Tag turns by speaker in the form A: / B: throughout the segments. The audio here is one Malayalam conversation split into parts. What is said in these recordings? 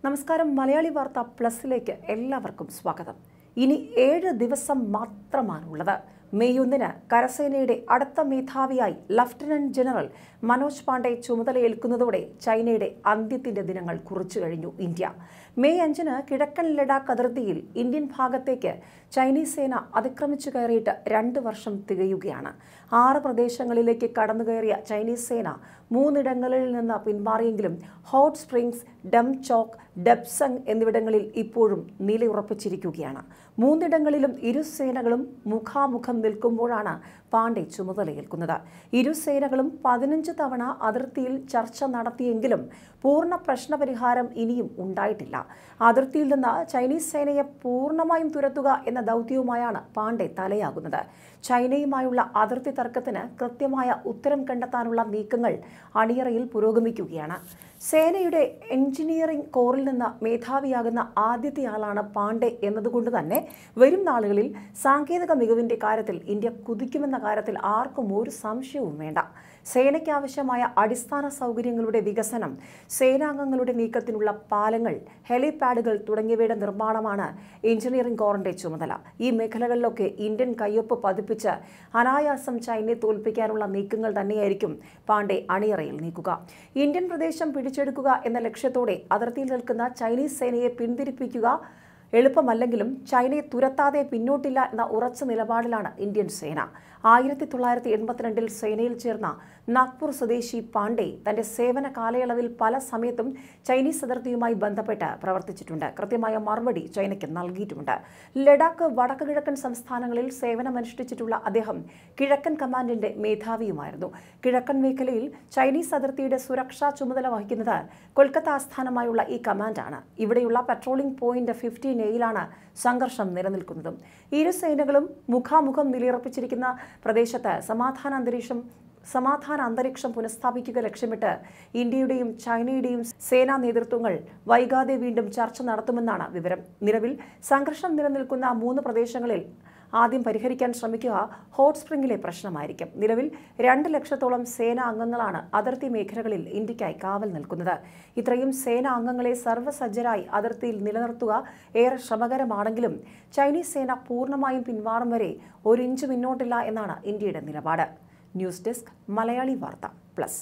A: നമസ്കാരം മലയാളി വാർത്ത പ്ലസിലേക്ക് എല്ലാവർക്കും സ്വാഗതം ഇനി ഏഴ് ദിവസം മാത്രമാണുള്ളത് മെയ് ഒന്നിന് കരസേനയുടെ അടുത്ത മേധാവിയായി ലഫ്റ്റനന്റ് ജനറൽ മനോജ് പാണ്ഡെ ചുമതലയേൽക്കുന്നതോടെ ചൈനയുടെ അന്ത്യത്തിന്റെ ദിനങ്ങൾ കുറിച്ചു കഴിഞ്ഞു ഇന്ത്യ മെയ് അഞ്ചിന് കിഴക്കൻ ലഡാക്ക് അതിർത്തിയിൽ ഇന്ത്യൻ ഭാഗത്തേക്ക് ചൈനീസ് സേന അതിക്രമിച്ചു കയറിയിട്ട് രണ്ട് വർഷം തികയുകയാണ് ആറ് പ്രദേശങ്ങളിലേക്ക് കടന്നു കയറിയ ചൈനീസ് സേന മൂന്നിടങ്ങളിൽ നിന്ന് പിന്മാറിയെങ്കിലും hot springs Demchok Depsang എന്നിവിടങ്ങളിൽ ഇപ്പോഴും നിലയുറപ്പിച്ചിരിക്കുകയാണ് മൂന്നിടങ്ങളിലും ഇരു സേനകളും മുഖാമുഖം നിൽക്കുമ്പോഴാണ് പാണ്ഡെ ചുമതലയേൽക്കുന്നത് ഇരു സേനകളും പതിനഞ്ച് തവണ അതിർത്തിയിൽ ചർച്ച നടത്തിയെങ്കിലും പൂർണ്ണ പ്രശ്നപരിഹാരം ഇനിയും ഉണ്ടായിട്ടില്ല അതിർത്തിയിൽ നിന്ന് ചൈനീസ് സേനയെ പൂർണ്ണമായും തുരത്തുക എന്ന ദൗത്യവുമായാണ് പാണ്ഡെ തലയാകുന്നത് ചൈനയുമായുള്ള അതിർത്തി തർക്കത്തിന് കൃത്യമായ ഉത്തരം കണ്ടെത്താനുള്ള നീക്കങ്ങൾ അണിയറയിൽ പുരോഗമിക്കുകയാണ് സേനയുടെ എഞ്ചിനീയറിംഗ് കോറിൽ നിന്ന് മേധാവിയാകുന്ന ആദ്യത്തെ ആളാണ് പാണ്ഡെ എന്നതുകൊണ്ട് തന്നെ വരും നാളുകളിൽ സാങ്കേതിക മികവിന്റെ കാര്യത്തിൽ ഇന്ത്യ കുതിക്കുമെന്ന കാര്യത്തിൽ ആർക്കും ഒരു സംശയവും വേണ്ട സേനയ്ക്ക് ആവശ്യമായ അടിസ്ഥാന സൗകര്യങ്ങളുടെ വികസനം സേനാംഗങ്ങളുടെ നീക്കത്തിനുള്ള പാലങ്ങൾ ഹെലിപാഡുകൾ തുടങ്ങിയവയുടെ നിർമ്മാണമാണ് എഞ്ചിനീയറിംഗ് കോറിന്റെ ചുമതല ഈ മേഖലകളിലൊക്കെ ഇന്ത്യൻ കയ്യൊപ്പ് പതിപ്പിച്ച് അനായാസം ചൈനയെ തോൽപ്പിക്കാനുള്ള നീക്കങ്ങൾ തന്നെയായിരിക്കും പാണ്ഡെ അണിയറയിൽ നീക്കുക ഇന്ത്യൻ പ്രദേശം പിടിച്ചെടുക്കുക എന്ന ലക്ഷ്യത്തോടെ അതിർത്തിയിൽ നിൽക്കുന്ന ചൈനീസ് സേനയെ പിന്തിരിപ്പിക്കുക എളുപ്പമല്ലെങ്കിലും ചൈനയെ തുരത്താതെ പിന്നോട്ടില്ല എന്ന ഉറച്ച നിലപാടിലാണ് ഇന്ത്യൻ സേന ആയിരത്തി തൊള്ളായിരത്തി എൺപത്തിരണ്ടിൽ സേനയിൽ ചേർന്ന നാഗ്പൂർ സ്വദേശി പാണ്ഡെ തന്റെ സേവന കാലയളവിൽ പല സമയത്തും ചൈനീസ് അതിർത്തിയുമായി ബന്ധപ്പെട്ട് പ്രവർത്തിച്ചിട്ടുണ്ട് കൃത്യമായ മറുപടി ചൈനയ്ക്ക് നൽകിയിട്ടുമുണ്ട് ലഡാക്ക് വടക്ക് കിഴക്കൻ സംസ്ഥാനങ്ങളിൽ സേവനമനുഷ്ഠിച്ചിട്ടുള്ള അദ്ദേഹം കിഴക്കൻ കമാൻഡിന്റെ മേധാവിയുമായിരുന്നു കിഴക്കൻ മേഖലയിൽ ചൈനീസ് അതിർത്തിയുടെ സുരക്ഷാ ചുമതല വഹിക്കുന്നത് കൊൽക്കത്ത ആസ്ഥാനമായുള്ള ഈ കമാൻഡാണ് ഇവിടെയുള്ള പെട്രോളിംഗ് പോയിന്റ് ഫിഫ്റ്റീൻ എയിലാണ് സംഘർഷം നിലനിൽക്കുന്നതും ഇരു സേനകളും മുഖാമുഖം നിലയുറപ്പിച്ചിരിക്കുന്ന പ്രദേശത്ത് സമാധാന അന്തരീക്ഷം സമാധാന അന്തരീക്ഷം പുനഃസ്ഥാപിക്കുക ലക്ഷ്യമിട്ട് ഇന്ത്യയുടെയും ചൈനയുടെയും സേനാ നേതൃത്വങ്ങൾ വൈകാതെ വീണ്ടും ചർച്ച നടത്തുമെന്നാണ് വിവരം നിലവിൽ സംഘർഷം നിലനിൽക്കുന്ന മൂന്ന് പ്രദേശങ്ങളിൽ ആദ്യം പരിഹരിക്കാൻ ശ്രമിക്കുക ഹോട്ട് സ്പ്രിംഗിലെ പ്രശ്നമായിരിക്കും നിലവിൽ രണ്ട് ലക്ഷത്തോളം സേനാ അംഗങ്ങളാണ് അതിർത്തി മേഖലകളിൽ ഇന്ത്യക്കായി കാവൽ നിൽക്കുന്നത് ഇത്രയും സേനാ അംഗങ്ങളെ സർവ്വസജ്ജരായി അതിർത്തിയിൽ നിലനിർത്തുക ഏറെ ശ്രമകരമാണെങ്കിലും ചൈനീസ് സേന പൂർണ്ണമായും പിന്മാറും വരെ ഒരു ഇഞ്ച് മുന്നോട്ടില്ല എന്നാണ് ഇന്ത്യയുടെ നിലപാട് news desk Malayali Vartha plus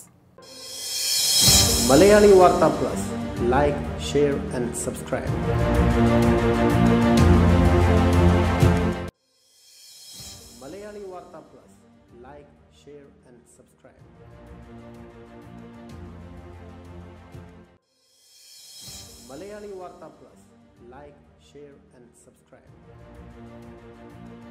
B: Malayali Vartha plus like share and subscribe Malayali Vartha plus like share and subscribe Malayali Vartha plus like share and subscribe